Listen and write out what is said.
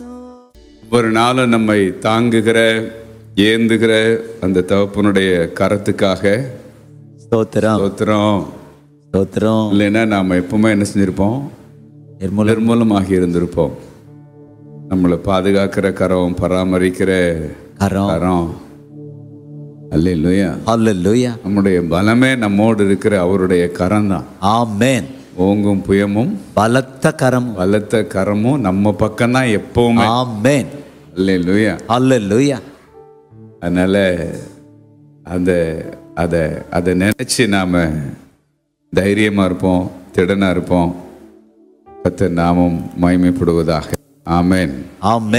ஒரு நாளும் நம்மை தாங்குகிற ஏந்துகிற அந்த தகப்பனுடைய கரத்துக்காக ஸ்தோத்திரம் ஸ்தோத்திரம் ஸ்தோத்திரம் இல்லைன்னா நாம் எப்பவுமே என்ன செஞ்சிருப்போம் நிர்மூல நிர்மூலமாகி இருந்திருப்போம் நம்மளை பாதுகாக்கிற கரம் பராமரிக்கிற கரம் கரம் அல்லையா ஹalleluya நம்முடைய பலமே நம்மோடு இருக்கிற அவருடைய கரம் தான் ஆமென் ஓங்கும் புயமும் பலத்த கரம் பலத்த கரமும் நம்ம பக்கம்தான் எப்பவுமே ஆமென் அல்லையா ஹalleluya அதனால அந்த அதை அதை நினைச்சு நாம தைரியமா இருப்போம் திடனா இருப்போம் கத்த நாமம் மகிமைப்படுவதாக ஆமென் ஆமென்